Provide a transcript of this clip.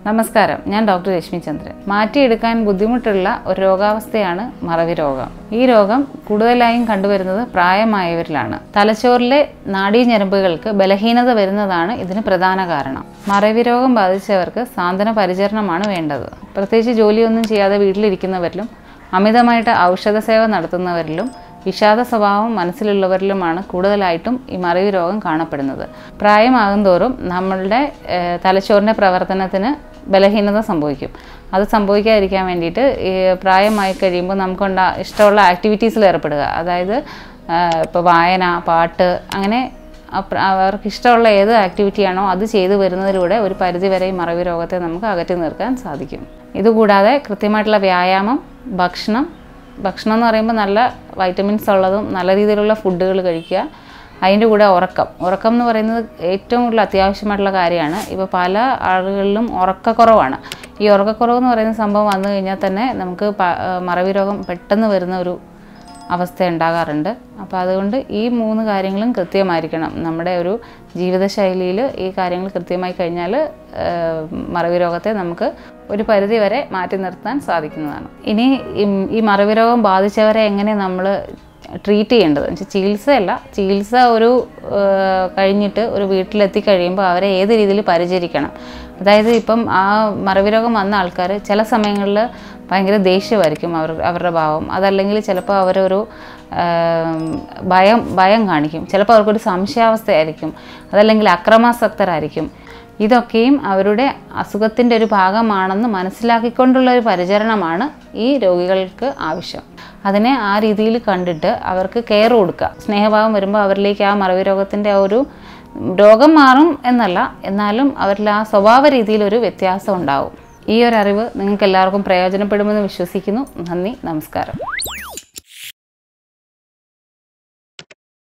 നമസ്കാരം ഞാൻ ഡോക്ടർ രശ്മി ചന്ദ്രൻ മാറ്റിയെടുക്കാൻ ബുദ്ധിമുട്ടുള്ള ഒരു രോഗാവസ്ഥയാണ് മറവി രോഗം ഈ രോഗം കൂടുതലായും കണ്ടുവരുന്നത് പ്രായമായവരിലാണ് തലച്ചോറിലെ നാഡീഞരമ്പുകൾക്ക് ബലഹീനത വരുന്നതാണ് ഇതിന് പ്രധാന കാരണം മറവി രോഗം ബാധിച്ചവർക്ക് സാന്ത്വന പരിചരണമാണ് വേണ്ടത് പ്രത്യേകിച്ച് ജോലിയൊന്നും ചെയ്യാതെ വീട്ടിലിരിക്കുന്നവരിലും അമിതമായിട്ട് ഔഷധ സേവ നടത്തുന്നവരിലും വിഷാദ സ്വഭാവം മനസ്സിലുള്ളവരിലുമാണ് കൂടുതലായിട്ടും ഈ മറവി രോഗം കാണപ്പെടുന്നത് പ്രായമാകും തോറും നമ്മളുടെ ഏഹ്, തലച്ചോറിൻ്റെ പ്രവർത്തനത്തിന് ബലഹീനത സംഭവിക്കും അത് സംഭവിക്കാതിരിക്കാൻ വേണ്ടിയിട്ട് ഈ പ്രായമായി കഴിയുമ്പോൾ നമുക്കുണ്ട ഇഷ്ടമുള്ള ആക്ടിവിറ്റീസിൽ ഏർപ്പെടുക അതായത് ഇപ്പോൾ വായന പാട്ട് അങ്ങനെ അപ്ര- അവർക്ക് ഇഷ്ടമുള്ള ഏത് ആക്ടിവിറ്റിയാണോ അത് ചെയ്തു വരുന്നതിലൂടെ ഒരു പരിധിവരെ ഈ മറവി രോഗത്തെ നമുക്ക് അകറ്റി നിർത്താൻ സാധിക്കും ഇതുകൂടാതെ കൃത്യമായിട്ടുള്ള വ്യായാമം ഭക്ഷണം ഭക്ഷണം എന്ന് പറയുമ്പോൾ നല്ല വൈറ്റമിൻസ് ഉള്ളതും നല്ല രീതിയിലുള്ള ഫുഡുകൾ കഴിക്കുക അതിൻ്റെ കൂടെ ഉറക്കം ഉറക്കം എന്ന് പറയുന്നത് ഏറ്റവും കൂടുതൽ അത്യാവശ്യമായിട്ടുള്ള കാര്യമാണ് ഇപ്പോൾ പല ആളുകളിലും ഉറക്കക്കുറവാണ് ഈ ഉറക്കക്കുറവ് എന്ന് പറയുന്ന സംഭവം വന്നു കഴിഞ്ഞാൽ തന്നെ നമുക്ക് പ- മറവി രോഗം പെട്ടെന്ന് വരുന്ന ഒരു അവസ്ഥ ഉണ്ടാകാറുണ്ട് അപ്പോൾ അതുകൊണ്ട് ഈ മൂന്ന് കാര്യങ്ങളും കൃത്യമായിരിക്കണം നമ്മുടെ ഒരു ജീവിതശൈലിയിൽ ഈ കാര്യങ്ങൾ കൃത്യമായി കഴിഞ്ഞാൽ മറവി രോഗത്തെ നമുക്ക് ഒരു പരിധി വരെ മാറ്റി നിർത്താൻ സാധിക്കുന്നതാണ് ഇനി ഈ- ഈ മറവി രോഗം ബാധിച്ചവരെ എങ്ങനെ നമ്മൾ ട്രീറ്റ് ചെയ്യേണ്ടത് എന്ന് വെച്ചാൽ ചികിത്സയല്ല ചികിത്സ ഒരു ആ, കഴിഞ്ഞിട്ട് ഒരു വീട്ടിലെത്തി കഴിയുമ്പോൾ അവരെ ഏത് രീതിയിൽ പരിചരിക്കണം അതായത് ഇപ്പം ആ മറവി രോഗം വന്ന ആൾക്കാർ ചില സമയങ്ങളിൽ ഭയങ്കര ദേഷ്യമായിരിക്കും അവർ അവരുടെ ഭാവം അതല്ലെങ്കിൽ ചിലപ്പോൾ അവരൊരു ആ, ഭയം ഭയം കാണിക്കും ചിലപ്പോൾ അവർക്കൊരു സംശയാവസ്ഥയായിരിക്കും അതല്ലെങ്കിൽ അക്രമാസക്തരായിരിക്കും ഇതൊക്കെയും അവരുടെ അസുഖത്തിൻ്റെ ഒരു ഭാഗമാണെന്ന് മനസ്സിലാക്കിക്കൊണ്ടുള്ള ഒരു പരിചരണമാണ് ഈ രോഗികൾക്ക് ആവശ്യം അതിനെ ആ രീതിയിൽ കണ്ടിട്ട് അവർക്ക് കെയർ കൊടുക്കുക സ്നേഹഭാവം വരുമ്പോൾ അവരിലേക്ക് ആ മറവി രോഗത്തിൻ്റെ ആ ഒരു രോഗം മാറും എന്നല്ല എന്നാലും അവരിൽ ആ സ്വഭാവ രീതിയിൽ ഒരു വ്യത്യാസം ഉണ്ടാവും ഈ ഒരു അറിവ് നിങ്ങൾക്ക് എല്ലാവർക്കും പ്രയോജനപ്പെടുമെന്ന് വിശ്വസിക്കുന്നു നന്ദി നമസ്കാരം